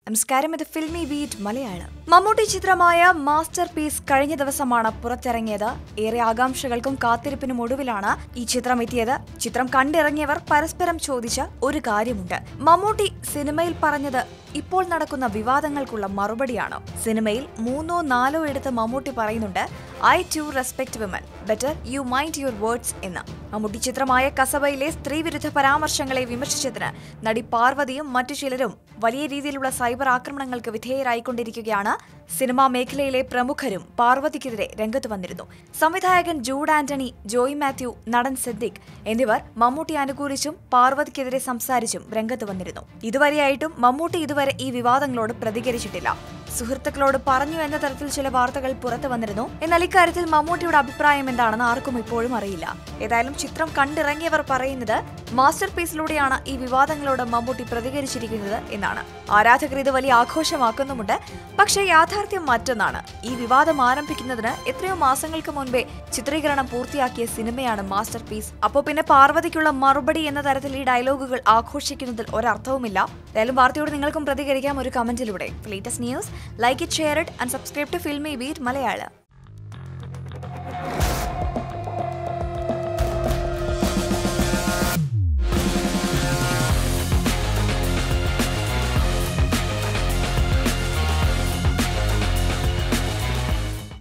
നമസ്കാരം ഇത് filmy Filmibeat Malayalam Mammootty ചിത്രമായ മാസ്റ്റർ പീസ് കഴിഞ്ഞ ദിവസമാണ് പുറത്തിറങ്ങിയത് ഏറെ ആകാംക്ഷകൾക്കും കാത്തിരിപ്പിനും ഒടുവിലാണ് ഈ ചിത്രം എത്തിയത് ചിത്രം കണ്ടിറങ്ങിയവർ പരസ്പരം ചോദിച്ച ഒരു കാര്യമുണ്ട് മമ്മൂട്ടി സിനിമയിൽ പറഞ്ഞത് ഇപ്പോൾ നടക്കുന്ന വിവാദങ്ങൾക്കുള്ള മറുപടിയാണോ സിനിമയിൽ മൂന്നോ നാലോ എടുത്ത് മമ്മൂട്ടി പറയുന്നുണ്ട് I to respect women better you mind your words എന്ന് മമ്മൂട്ടി ചിത്രമായ കസബയിലെ സ്ത്രീവിരുദ്ധ പരാമർശങ്ങളെ വിമർശിച്ചതിന് നടി പാർവതിയും മറ്റു ചിലരും വലിയ രീതിയിലുള്ള സൈബർ ആക്രമണങ്ങൾക്ക് വിധേയരായിക്കൊണ്ടിരിക്കുകയാണ് സിനിമാ മേഖലയിലെ പ്രമുഖരും പാർവതിക്കെതിരെ രംഗത്ത് വന്നിരുന്നു സംവിധായകൻ ജൂഡ് ആന്റണി ജോയ് മാത്യു നടൻ സിദ്ദിഖ് എന്നിവർ മമ്മൂട്ടി അനുകൂലിച്ചും പാർവതിക്കെതിരെ സംസാരിച്ചും രംഗത്ത് വന്നിരുന്നു ഇതുവരെയായിട്ടും മമ്മൂട്ടി ഇതുവരെ ഈ വിവാദങ്ങളോട് പ്രതികരിച്ചിട്ടില്ല സുഹൃത്തുക്കളോട് പറഞ്ഞു എന്ന തരത്തിൽ ചില വാർത്തകൾ പുറത്തു വന്നിരുന്നു എന്നാൽ ഇക്കാര്യത്തിൽ മമ്മൂട്ടിയുടെ അഭിപ്രായം എന്താണെന്ന് ആർക്കും ഇപ്പോഴും അറിയില്ല ഏതായാലും ചിത്രം കണ്ടിറങ്ങിയവർ പറയുന്നത് മാസ്റ്റർ പീസിലൂടെയാണ് ഈ വിവാദങ്ങളോട് മമ്മൂട്ടി പ്രതികരിച്ചിരിക്കുന്നത് എന്നാണ് ആരാധകർ ഇത് വലിയ ആഘോഷമാക്കുന്നുമുണ്ട് പക്ഷേ യാഥാർത്ഥ്യം മറ്റൊന്നാണ് ഈ വിവാദം ആരംഭിക്കുന്നതിന് എത്രയോ മാസങ്ങൾക്ക് മുൻപേ ചിത്രീകരണം പൂർത്തിയാക്കിയ സിനിമയാണ് മാസ്റ്റർ പീസ് അപ്പോൾ പിന്നെ പാർവതിക്കുള്ള മറുപടി എന്ന തരത്തിൽ ഈ ഡയലോഗുകൾ ആഘോഷിക്കുന്നതിൽ ഒരർത്ഥവുമില്ല ഏതായാലും വാർത്തയോട് നിങ്ങൾക്കും പ്രതികരിക്കാം ഒരു കമന്റിലൂടെ latest news like it share it and subscribe to Filmibeat Malayalam